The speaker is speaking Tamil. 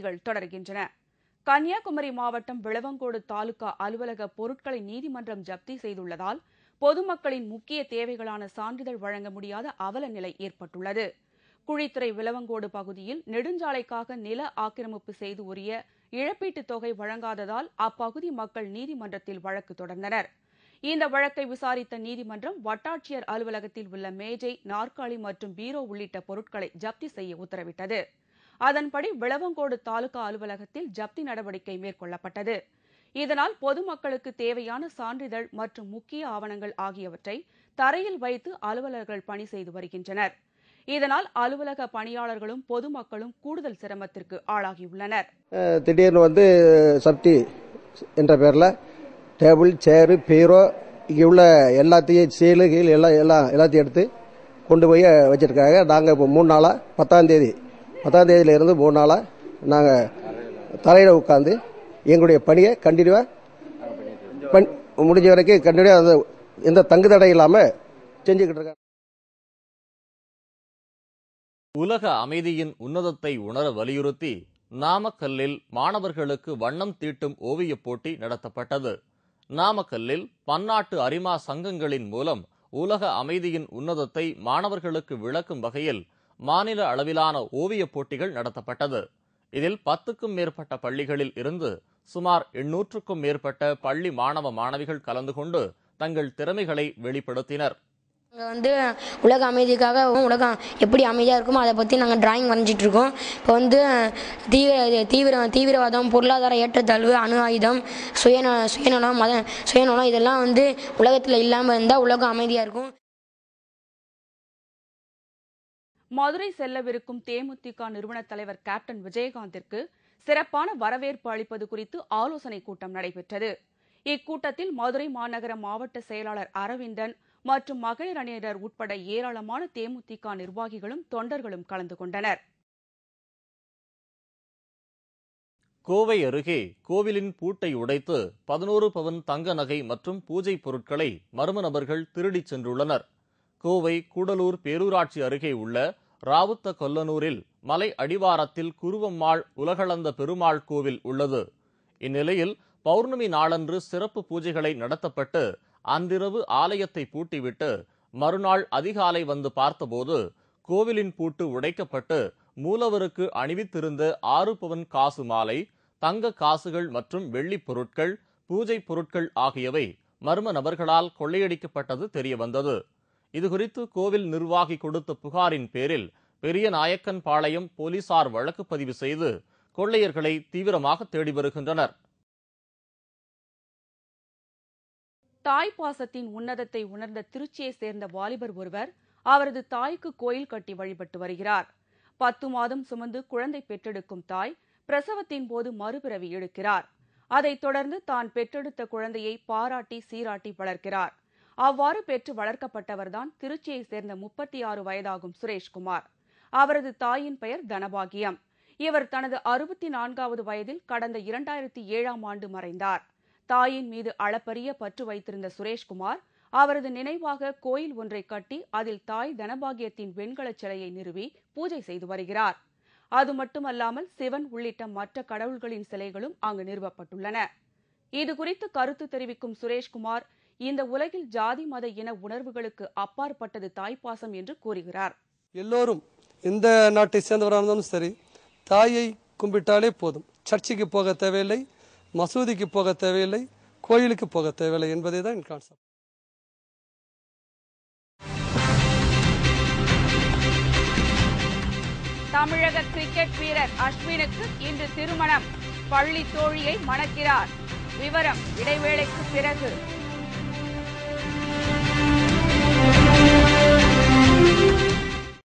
செய்திகள் தொடர்கின்றன கன்னியாகுமரி மாவட்டம் விளவங்கோடு தாலுகா அலுவலக பொருட்களை நீதிமன்றம் ஜப்தி செய்துள்ளதால் பொதுமக்களின் முக்கிய தேவைகளான சான்றிதழ் வழங்க முடியாத அவல நிலை ஏற்பட்டுள்ளது குழித்துறை விளவங்கோடு பகுதியில் நெடுஞ்சாலைக்காக நில ஆக்கிரமிப்பு செய்து உரிய இழப்பீட்டுத் தொகை வழங்காததால் அப்பகுதி மக்கள் நீதிமன்றத்தில் வழக்கு தொடர்ந்தனர் இந்த வழக்கை விசாரித்த நீதிமன்றம் வட்டாட்சியர் அலுவலகத்தில் உள்ள மேஜை நாற்காலி மற்றும் பீரோ உள்ளிட்ட பொருட்களை ஜப்தி செய்ய உத்தரவிட்டது அதன்படி விளவங்கோடு தாலுகா அலுவலகத்தில் ஜப்தி நடவடிக்கை மேற்கொள்ளப்பட்டது இதனால் பொதுமக்களுக்கு தேவையான சான்றிதழ் மற்றும் முக்கிய ஆவணங்கள் ஆகியவற்றை தரையில் வைத்து அலுவலர்கள் பணி செய்து வருகின்றனர் இதனால் அலுவலக பணியாளர்களும் பொதுமக்களும் கூடுதல் சிரமத்திற்கு ஆளாகியுள்ளனர் அஹ் திடீர்னு வந்து சப்தி என்ற பேரில் டேபிள் சேரு பீரோ இங்கே உள்ள எல்லாத்தையும் சீலு கீழ் எல்லாம் எல்லாம் எல்லாத்தையும் எடுத்து கொண்டு போய் வச்சிருக்காங்க நாங்கள் இப்போ மூணு நாளாக பத்தாம் தேதி பத்தாம் தேதியில இருந்து மூணு நாளாக நாங்கள் தரையில் உட்காந்து எங்களுடைய பணியை கண்டினியூவாக பண் முடிஞ்ச வரைக்கும் கண்டினியூவாக அந்த எந்த தங்கு தடை இல்லாமல் செஞ்சுக்கிட்டு இருக்காங்க உலக அமைதியின் உன்னதத்தை உணர வலியுறுத்தி நாமக்கல்லில் மாணவர்களுக்கு வண்ணம் தீட்டும் ஓவியப் போட்டி நடத்தப்பட்டது நாமக்கல்லில் பன்னாட்டு அரிமா சங்கங்களின் மூலம் உலக அமைதியின் உன்னதத்தை மாணவர்களுக்கு விளக்கும் வகையில் மாநில அளவிலான ஓவியப் போட்டிகள் நடத்தப்பட்டது இதில் பத்துக்கும் மேற்பட்ட பள்ளிகளில் இருந்து சுமார் எண்ணூற்றுக்கும் மேற்பட்ட பள்ளி மாணவ மாணவிகள் கலந்து கொண்டு தங்கள் திறமைகளை வெளிப்படுத்தினர் நாங்கள் வந்து உலக அமைதிக்காக உலகம் எப்படி அமைதியாக இருக்குமோ அதை பற்றி நாங்கள் டிராயிங் வரைஞ்சிட்டு இருக்கோம் இப்போ வந்து தீவிர தீவிர தீவிரவாதம் பொருளாதார ஏற்றத்தாழ்வு அணு ஆயுதம் சுயந சுயநலம் மத சுயநலம் இதெல்லாம் வந்து உலகத்தில் இல்லாமல் இருந்தால் உலகம் அமைதியாக இருக்கும் மதுரை செல்லவிருக்கும் தேமுதிக நிறுவன தலைவர் கேப்டன் விஜயகாந்திற்கு சிறப்பான வரவேற்பு அளிப்பது குறித்து ஆலோசனைக் கூட்டம் நடைபெற்றது இக்கூட்டத்தில் மதுரை மாநகர மாவட்ட செயலாளர் அரவிந்தன் மற்றும் மகளிர் அணியினர் உட்பட ஏராளமான தேமுதிக நிர்வாகிகளும் தொண்டர்களும் கலந்து கொண்டனர் கோவை அருகே கோவிலின் பூட்டை உடைத்து பதினோரு பவன் தங்க நகை மற்றும் பூஜை பொருட்களை மர்ம நபர்கள் திருடிச் சென்றுள்ளனர் கோவை கூடலூர் பேரூராட்சி அருகே உள்ள ராவுத்த கொல்லனூரில் மலை அடிவாரத்தில் குருவம்மாள் உலகளந்த பெருமாள் கோவில் உள்ளது இந்நிலையில் பௌர்ணமி நாளன்று சிறப்பு பூஜைகளை நடத்தப்பட்டு அன்றிரவு ஆலயத்தை பூட்டிவிட்டு மறுநாள் அதிகாலை வந்து பார்த்தபோது கோவிலின் பூட்டு உடைக்கப்பட்டு மூலவருக்கு அணிவித்திருந்த ஆறு பவன் காசு மாலை தங்க காசுகள் மற்றும் வெள்ளிப் பொருட்கள் பூஜை பொருட்கள் ஆகியவை மர்ம நபர்களால் கொள்ளையடிக்கப்பட்டது தெரியவந்தது இதுகுறித்து கோவில் நிர்வாகி கொடுத்த புகாரின் பேரில் பெரிய நாயக்கன் பாளையம் போலீசார் வழக்கு பதிவு செய்து கொள்ளையர்களை தீவிரமாக தேடி வருகின்றனர் தாய் பாசத்தின் உன்னதத்தை உணர்ந்த திருச்சியை சேர்ந்த வாலிபர் ஒருவர் அவரது தாய்க்கு கோயில் கட்டி வழிபட்டு வருகிறார் பத்து மாதம் சுமந்து குழந்தை பெற்றெடுக்கும் தாய் பிரசவத்தின் போது மறுபிறவி எடுக்கிறார் அதைத் தொடர்ந்து தான் பெற்றெடுத்த குழந்தையை பாராட்டி சீராட்டி வளர்க்கிறார் அவ்வாறு பெற்று வளர்க்கப்பட்டவர்தான் திருச்சியை சேர்ந்த முப்பத்தி ஆறு வயதாகும் சுரேஷ்குமார் அவரது தாயின் பெயர் தனபாகியம் இவர் தனது அறுபத்தி நான்காவது வயதில் கடந்த இரண்டாயிரத்தி ஏழாம் ஆண்டு மறைந்தார் தாயின் மீது அளப்பரிய பற்று வைத்திருந்த சுரேஷ்குமார் அவரது நினைவாக கோயில் ஒன்றை கட்டி அதில் தாய் தனபாகியத்தின் வெண்கலச் சிலையை நிறுவி பூஜை செய்து வருகிறார் அது மட்டுமல்லாமல் சிவன் உள்ளிட்ட மற்ற கடவுள்களின் சிலைகளும் அங்கு நிறுவப்பட்டுள்ளன இது குறித்து கருத்து தெரிவிக்கும் சுரேஷ்குமார் இந்த உலகில் ஜாதி மத இன உணர்வுகளுக்கு அப்பாற்பட்டது தாய்ப்பாசம் என்று கூறுகிறார் எல்லோரும் எந்த நாட்டை சேர்ந்தவராக இருந்தாலும் சரி தாயை கும்பிட்டாலே போதும் சர்ச்சுக்கு போக தேவையில்லை மசூதிக்கு போக தேவையில்லை கோயிலுக்கு போக தேவையில்லை என்பதே தான் என் கான்செப்ட் தமிழக கிரிக்கெட் வீரர் அஸ்வினுக்கு இன்று திருமணம் பள்ளி தோழியை மணக்கிறார் விவரம் இடைவேளைக்கு பிறகு